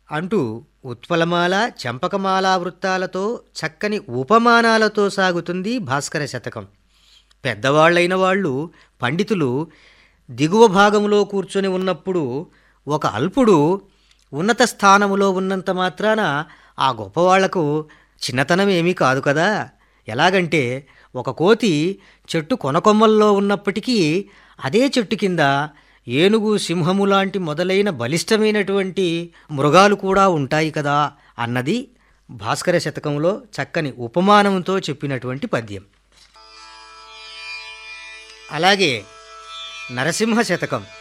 అంటూ ఉత్పలమాల చంపకమాల వృత్తాలతో చక్కని ఉపమానాలతో సాగుతుంది భాస్కర శతకం పెద్దవాళ్ళైన వాళ్ళు పండితులు దిగువ భాగంలో కూర్చొని ఉన్నప్పుడు ఒక అల్పుడు ఉన్నత స్థానములో ఉన్నంత మాత్రాన ఆ గొప్పవాళ్లకు చిన్నతనం ఏమీ కాదు కదా ఎలాగంటే ఒక కోతి చెట్టు కొనకొమ్మల్లో ఉన్నప్పటికీ అదే చెట్టు కింద ఏనుగు సింహము లాంటి మొదలైన బలిష్టమైనటువంటి మృగాలు కూడా ఉంటాయి కదా అన్నది భాస్కర శతకంలో చక్కని ఉపమానంతో చెప్పినటువంటి పద్యం అలాగే నరసింహ శతకం